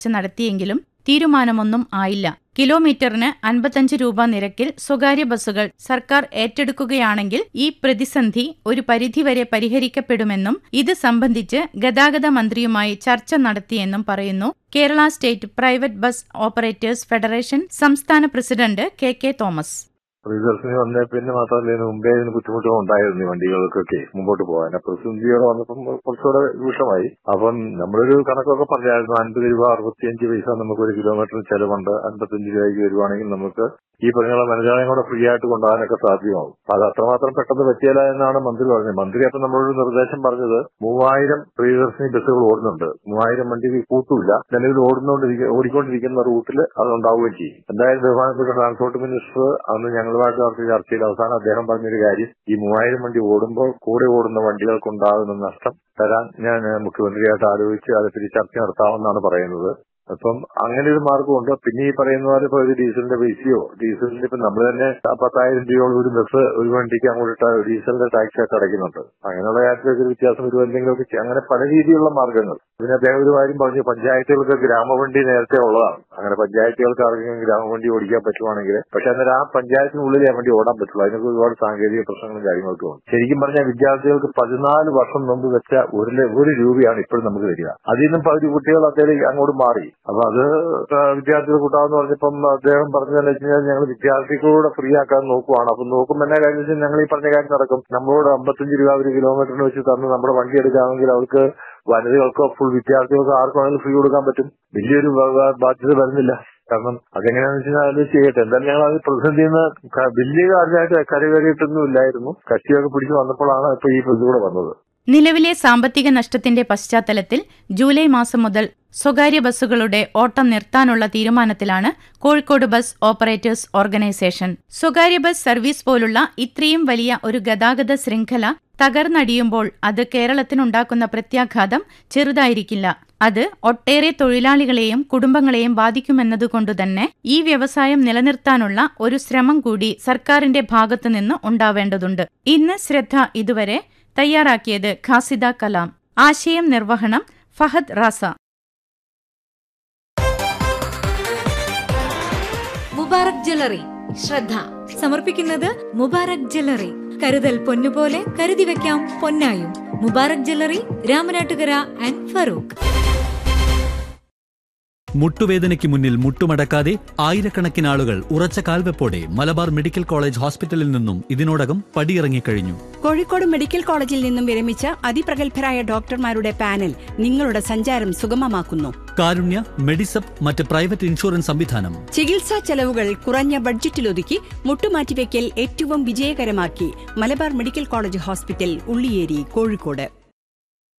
ചർച്ച നടത്തിയെങ്കിലും തീരുമാനമൊന്നും ആയില്ല കിലോമീറ്ററിന് അൻപത്തഞ്ച് രൂപ നിരക്കിൽ സ്വകാര്യ ബസ്സുകൾ സർക്കാർ ഏറ്റെടുക്കുകയാണെങ്കിൽ ഈ പ്രതിസന്ധി ഒരു പരിധിവരെ പരിഹരിക്കപ്പെടുമെന്നും ഇത് സംബന്ധിച്ച് ഗതാഗത മന്ത്രിയുമായി ചർച്ച നടത്തിയെന്നും പറയുന്നു Kerala state private bus operators federation സംസ്ഥാന president K K Thomas Priyadarshini വന്നേ പിന്നെ മാത്രമല്ല ഇതിന് മുമ്പേ ഇതിന് ബുദ്ധിമുട്ടുകൾ ഉണ്ടായിരുന്നു ഈ വണ്ടികൾക്കൊക്കെ മുമ്പോട്ട് പോകാൻ പ്രതിസന്ധിയോടെ വന്നപ്പം കുറച്ചുകൂടെ വിഷമായി അപ്പം നമ്മളൊരു കണക്കൊക്കെ പറഞ്ഞായിരുന്നു അൻപത് രൂപ അറുപത്തിയഞ്ച് പൈസ നമുക്ക് ഒരു കിലോമീറ്ററിന് ചെലവുണ്ട് അൻപത്തഞ്ച് രൂപയ്ക്ക് വരുവാണെങ്കിൽ നമുക്ക് ഈ പറഞ്ഞ മനോജാലയം കൂടെ ഫ്രീ ആയിട്ട് കൊണ്ടുപോകാനൊക്കെ സാധ്യമാവും അത് അത്രമാത്രം പെട്ടെന്ന് പറ്റിയല്ല എന്നാണ് മന്ത്രി പറഞ്ഞത് മന്ത്രി അപ്പം നമ്മളൊരു നിർദ്ദേശം പറഞ്ഞത് മൂവായിരം പ്രിയദർശിനി ബസ്സുകൾ ഓടുന്നുണ്ട് മൂവായിരം വണ്ടി കൂട്ടില്ല നിലവിൽ ഓടുന്നോണ്ടിരിക്കുന്ന ഓടിക്കൊണ്ടിരിക്കുന്ന റൂട്ടിൽ അത് ഉണ്ടാവുകയും ചെയ്യും എന്തായാലും ബഹുമാനപ്പെട്ട ട്രാൻസ്പോർട്ട് മിനിസ്റ്റർ അന്ന് ഞങ്ങളുമായിട്ട് നടത്തിയ ചർച്ചയിൽ അവസാനം അദ്ദേഹം പറഞ്ഞൊരു കാര്യം ഈ മൂവായിരം വണ്ടി ഓടുമ്പോൾ കൂടെ ഓടുന്ന വണ്ടികൾക്കുണ്ടാകുന്ന നഷ്ടം തരാൻ ഞാൻ മുഖ്യമന്ത്രിയായിട്ട് ആലോചിച്ച് അതേപ്പറ്റി ചർച്ച നടത്താമെന്നാണ് പറയുന്നത് അപ്പം അങ്ങനെ ഒരു മാർഗമുണ്ട് പിന്നെ ഈ പറയുന്ന പോലെ ഇപ്പൊ ഒരു ഡീസലിന്റെ പൈസയോ ഡീസലിന്റെ ഇപ്പൊ നമ്മൾ തന്നെ പത്തായിരം രൂപയോളം ഒരു ബസ് ഒരു വണ്ടിക്ക് അങ്ങോട്ട് ഡീസലിന്റെ ടാക്സ് ഒക്കെ അടയ്ക്കുന്നുണ്ട് അങ്ങനെയുള്ള കാര്യത്തിലൊക്കെ ഒരു വ്യത്യാസം വരുമെന്തെങ്കിലുമൊക്കെ അങ്ങനെ പല രീതിയിലുള്ള മാർഗങ്ങൾ പിന്നെ അദ്ദേഹം ഒരു കാര്യം പറഞ്ഞു പഞ്ചായത്തുകൾക്ക് ഗ്രാമവണ്ടി നേരത്തെ ഉള്ളതാണ് അങ്ങനെ പഞ്ചായത്തുകൾക്ക് ആർക്കെങ്കിലും ഗ്രാമവണ്ടി ഓടിക്കാൻ പറ്റുവാണെങ്കിൽ പക്ഷെ അന്നേരം ആ പഞ്ചായത്തിനുള്ളിൽ ആ വണ്ടി ഓടാൻ പറ്റുള്ളൂ അതിനൊക്കെ ഒരുപാട് സാങ്കേതിക പ്രശ്നങ്ങളും കാര്യങ്ങളൊക്കെ ഉണ്ട് ശരിക്കും പറഞ്ഞാൽ വിദ്യാർത്ഥികൾക്ക് പതിനാല് വർഷം മുമ്പ് വെച്ച ഒരു ഒരു രൂപയാണ് ഇപ്പോഴും നമുക്ക് തരിക അതിൽ നിന്നും പകുതി കുട്ടികൾ അദ്ദേഹം അങ്ങോട്ട് മാറി അപ്പൊ അത് വിദ്യാർത്ഥികൾ കൂട്ടാമെന്ന് പറഞ്ഞപ്പം അദ്ദേഹം പറഞ്ഞതെന്ന് വെച്ച് കഴിഞ്ഞാൽ ഞങ്ങൾ വിദ്യാർത്ഥികളോട് ഫ്രീ ആക്കാൻ നോക്കുവാണ് അപ്പൊ നോക്കുമ്പോൾ എന്നാ കാര്യം വെച്ചാൽ ഞങ്ങൾ ഈ പറഞ്ഞ കാര്യം നടക്കും നമ്മളോട് അമ്പത്തഞ്ച് രൂപ ഒരു കിലോമീറ്ററിന് വെച്ച് തന്ന് നമ്മുടെ വണ്ടി എടുക്കാമെങ്കിൽ അവർക്ക് വനിതകൾക്കോ ഫുൾ വിദ്യാർത്ഥികൾക്കോ ആർക്കാണെങ്കിലും ഫ്രീ കൊടുക്കാൻ പറ്റും വലിയൊരു ബാധ്യത വരുന്നില്ല കാരണം അതെങ്ങനെയാണെന്ന് വെച്ചാൽ അത് ചെയ്യട്ടെ എന്തായാലും ഞങ്ങൾ അത് പ്രതിസന്ധിയിൽ നിന്ന് വലിയ കാര്യമായിട്ട് കരകയറിയിട്ടൊന്നും ഇല്ലായിരുന്നു കക്ഷിയൊക്കെ പിടിച്ചു വന്നപ്പോഴാണ് ഇപ്പൊ ഈ പ്രതികൂടെ വന്നത് നിലവിലെ സാമ്പത്തിക നഷ്ടത്തിന്റെ പശ്ചാത്തലത്തിൽ ജൂലൈ മാസം മുതൽ സ്വകാര്യ ബസ്സുകളുടെ ഓട്ടം നിർത്താനുള്ള തീരുമാനത്തിലാണ് കോഴിക്കോട് ബസ് ഓപ്പറേറ്റേഴ്സ് ഓർഗനൈസേഷൻ സ്വകാര്യ ബസ് സർവീസ് പോലുള്ള ഇത്രയും വലിയ ഒരു ഗതാഗത ശൃംഖല തകർന്നടിയുമ്പോൾ അത് കേരളത്തിനുണ്ടാക്കുന്ന പ്രത്യാഘാതം ചെറുതായിരിക്കില്ല അത് ഒട്ടേറെ തൊഴിലാളികളെയും കുടുംബങ്ങളെയും ബാധിക്കുമെന്നതുകൊണ്ടുതന്നെ ഈ വ്യവസായം നിലനിർത്താനുള്ള ഒരു ശ്രമം കൂടി സർക്കാരിന്റെ ഭാഗത്തുനിന്ന് ഉണ്ടാവേണ്ടതുണ്ട് ഇന്ന് ശ്രദ്ധ ഇതുവരെ തയ്യാറാക്കിയത് ഖാസിദ കലാം ആശയം നിർവഹണം ഫഹദ് റാസ മുബാറക് ജ്വല്ലറി ശ്രദ്ധ സമർപ്പിക്കുന്നത് മുബാറക് ജ്വല്ലറി കരുതൽ പൊന്നുപോലെ കരുതി വെക്കാം പൊന്നായും മുബാറക് ജ്വല്ലറി രാമനാട്ടുകര ആൻഡ് ഫറൂഖ് മുട്ടുവേദനയ്ക്ക് മുന്നിൽ മുട്ടുമടക്കാതെ ആയിരക്കണക്കിന് ആളുകൾ ഉറച്ച കാൽവെപ്പോടെ മലബാർ മെഡിക്കൽ കോളേജ് ഹോസ്പിറ്റലിൽ നിന്നും ഇതിനോടകം പടിയിറങ്ങിക്കഴിഞ്ഞു കോഴിക്കോട് മെഡിക്കൽ കോളേജിൽ നിന്നും വിരമിച്ച അതിപ്രഗത്ഭരായ ഡോക്ടർമാരുടെ പാനൽ നിങ്ങളുടെ സഞ്ചാരം സുഗമമാക്കുന്നു കാരുണ്യ മെഡിസപ്പ് മറ്റ് പ്രൈവറ്റ് ഇൻഷുറൻസ് സംവിധാനം ചികിത്സാ ചെലവുകൾ കുറഞ്ഞ ബഡ്ജറ്റിലൊതുക്കി മുട്ടുമാറ്റിവെക്കൽ ഏറ്റവും വിജയകരമാക്കി Malabar medical college hospital Ulliyeri Kozhikode